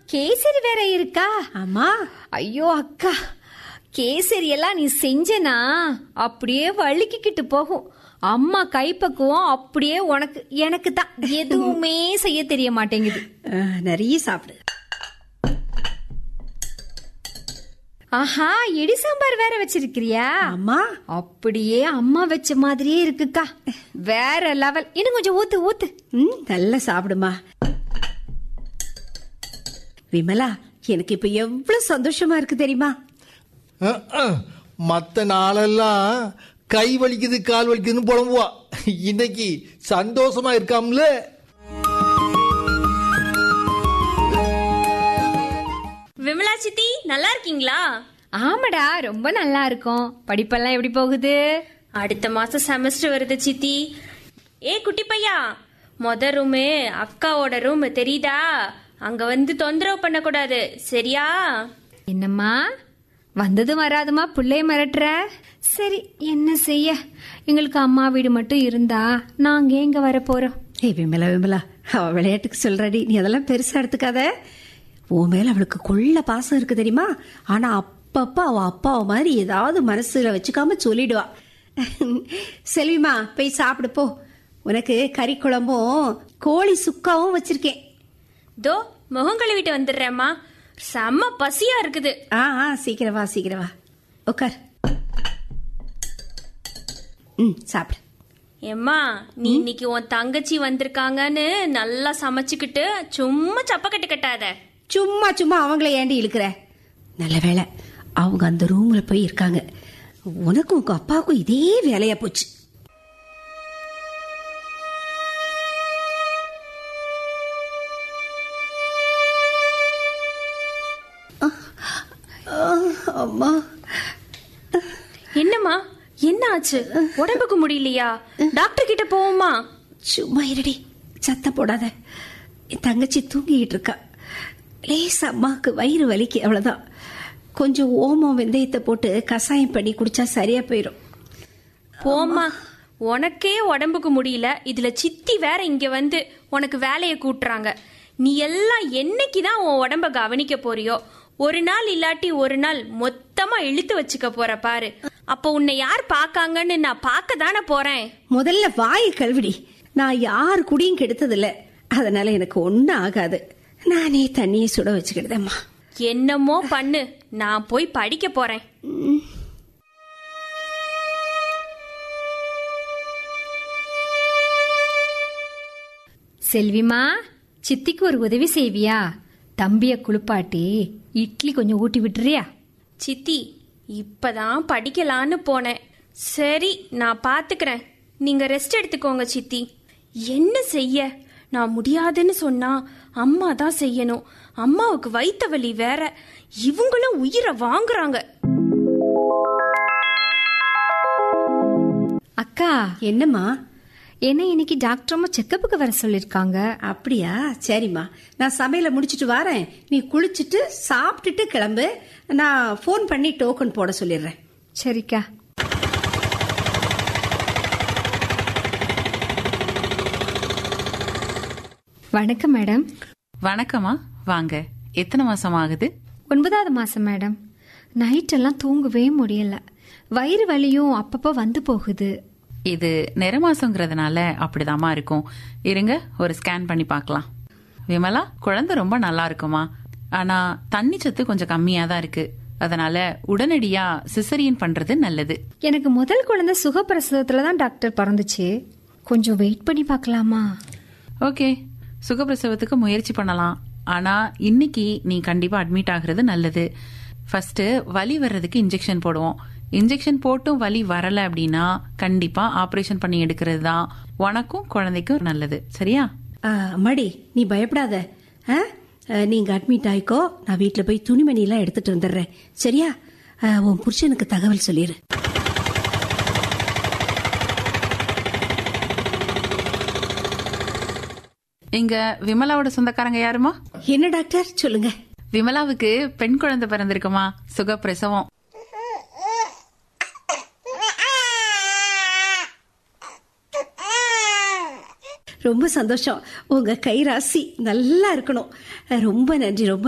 கேசரி வேற இருக்கா ஆமா ஐயோ அக்கா கேசரி எல்லாம் நீ செஞ்சனா அப்படியே வழுக்கிக்கிட்டு போகும் அம்மா கைப்பக்குவம் அப்படியே உனக்கு எனக்கு தான் எதுவுமே செய்ய தெரிய மாட்டேங்குது அஹ், நிறைய சாப்பிடு ஆஹா இடி சாம்பார் வேற வச்சிருக்கிறியா ஆமா அப்படியே அம்மா வச்ச மாதிரியே இருக்குக்கா வேற லெவல் இன்னும் கொஞ்சம் ஊத்து ஊத்து ம் நல்லா சாப்பிடுமா விமலா எனக்கு இப்ப எவ்வளவு சந்தோஷமா இருக்கு தெரியுமா அஹ், அஹ். மத்த நாளெல்லாம் கை வலிக்குது கால் வலிக்குதுன்னு புலம்புவா இன்னைக்கு சந்தோஷமா இருக்காம்ல விமலா சித்தி நல்லா இருக்கீங்களா ஆமாடா ரொம்ப நல்லா இருக்கும் படிப்பெல்லாம் எப்படி போகுது அடுத்த மாசம் செமஸ்டர் வருது சித்தி ஏ குட்டி பையா மொத ரூமு அக்காவோட ரூம் தெரியுதா அங்க வந்து தொந்தரவு பண்ணக்கூடாது சரியா என்னம்மா வந்ததும் வராதுமா பிள்ளைய மிரட்டுற சரி என்ன செய்ய எங்களுக்கு அம்மா வீடு மட்டும் இருந்தா நாங்க எங்க வர போறோம் ஏய் விமலா விமலா அவ விளையாட்டுக்கு சொல்றடி நீ அதெல்லாம் பெருசா எடுத்துக்காத உன் மேல அவளுக்கு கொள்ள பாசம் இருக்கு தெரியுமா ஆனா அப்பப்ப அவ அப்பாவை மாதிரி ஏதாவது மனசுல வச்சுக்காம சொல்லிடுவா செல்விமா போய் சாப்பிடு போ உனக்கு கறி குழம்பும் கோழி சுக்காவும் வச்சிருக்கேன் தோ முகம் கழுவிட்டு வந்துடுறேம்மா செம்ம பசியா இருக்குது ஆ ஆ சீக்கிரம் வா சீக்கிரம் வா உட்கார் ம் சாப்பிடு ஏம்மா நீ இன்னைக்கு உன் தங்கச்சி வந்திருக்காங்கன்னு நல்லா சமைச்சுக்கிட்டு சும்மா சப்பக்கட்டு கட்டாத சும்மா சும்மா அவங்கள ஏண்டி இழுக்கிற நல்ல வேலை அவங்க அந்த ரூம்ல போய் இருக்காங்க உனக்கும் உங்க அப்பாவுக்கும் இதே வேலையா போச்சு அம்மா என்னம்மா என்ன ஆச்சு உடம்புக்கு முடியலையா டாக்டர் கிட்ட போவோமா சும்மா இருடி சத்தம் போடாத என் தங்கச்சி தூங்கிட்டு இருக்கா லேசா அம்மாவுக்கு வயிறு வலிக்கு அவ்வளவுதான் கொஞ்சம் ஓமம் வெந்தயத்தை போட்டு கசாயம் பண்ணி குடிச்சா சரியா போயிடும் போம்மா உனக்கே உடம்புக்கு முடியல இதுல சித்தி வேற இங்க வந்து உனக்கு வேலையை கூட்டுறாங்க நீ எல்லாம் என்னைக்கு தான் உன் உடம்ப கவனிக்க போறியோ ஒரு நாள் இல்லாட்டி ஒரு நாள் மொத்தமா இழுத்து வச்சுக்க போற பாரு அப்போ உன்னை யார் பாக்காங்கன்னு நான் பார்க்க தானே போறேன் முதல்ல வாயை கழுவிடி நான் யார் குடியும் கெடுத்ததில்ல அதனால எனக்கு ஒன்றும் ஆகாது நானே தண்ணியை சுட வச்சுக்கிடுதேம்மா என்னமோ பண்ணு நான் போய் படிக்க போறேன் செல்விமா சித்திக்கு ஒரு உதவி செய்வியா தம்பிய குளிப்பாட்டி இட்லி கொஞ்சம் ஊட்டி விட்டுறியா சித்தி இப்பதான் படிக்கலான்னு போனேன் சரி நான் பாத்துக்கிறேன் நீங்க ரெஸ்ட் எடுத்துக்கோங்க சித்தி என்ன செய்ய நான் முடியாதுன்னு சொன்னா அம்மா தான் செய்யணும் அம்மாவுக்கு வைத்த வலி வேற இவங்களும் உயிரை வாங்குறாங்க அக்கா என்னம்மா என்ன இன்னைக்கு டாக்டர் அம்மா செக்கப்புக்கு வர சொல்லிருக்காங்க அப்படியா சரிம்மா நான் சமையலை முடிச்சிட்டு வரேன் நீ குளிச்சுட்டு சாப்பிட்டுட்டு கிளம்பு நான் ஃபோன் பண்ணி டோக்கன் போட சொல்லிடுறேன் சரிக்கா வணக்கம் மேடம் வணக்கம்மா வாங்க எத்தனை மாசம் ஆகுது ஒன்பதாவது மாசம் மேடம் நைட்டெல்லாம் தூங்கவே முடியல வயிறு வலியும் அப்பப்போ வந்து போகுது இது நிற மாசங்கிறதுனால அப்படிதாம்மா இருக்கும் இருங்க ஒரு ஸ்கேன் பண்ணி பார்க்கலாம் விமலா குழந்தை ரொம்ப நல்லா இருக்குமா ஆனா தண்ணி சத்து கொஞ்சம் கம்மியா தான் இருக்கு அதனால உடனடியா சிசரியன் பண்றது நல்லது எனக்கு முதல் குழந்தை சுகப்பிரசவத்துல தான் டாக்டர் பிறந்துச்சு கொஞ்சம் வெயிட் பண்ணி பார்க்கலாமா ஓகே சுகப்பிரசவத்துக்கு முயற்சி பண்ணலாம் ஆனா இன்னைக்கு நீ கண்டிப்பா அட்மிட் ஆகுறது நல்லது ஃபர்ஸ்ட் வலி வர்றதுக்கு இன்ஜெக்ஷன் போடுவோம் இன்ஜெக்ஷன் போட்டும் வலி வரல அப்படின்னா கண்டிப்பா ஆபரேஷன் பண்ணி எடுக்கிறது தான் உனக்கும் குழந்தைக்கும் நல்லது சரியா ஆ, அம்மாடி நீ பயப்படாத ஆ? ஆ, நீங்க அட்மிட் ஆயிக்கோ நான் வீட்டுல போய் துணிமணி எல்லாம் எடுத்துட்டு வந்துடுறேன் சரியா ஆ, உன் புருஷனுக்கு தகவல் சொல்லிடு இங்க விமலாவோட சொந்தக்காரங்க யாருமா என்ன டாக்டர் சொல்லுங்க விமலாவுக்கு பெண் குழந்தை பிறந்திருக்குமா சுகப்பிரசவம் ரொம்ப சந்தோஷம் உங்க கை ராசி நல்லா இருக்கணும் ரொம்ப நன்றி ரொம்ப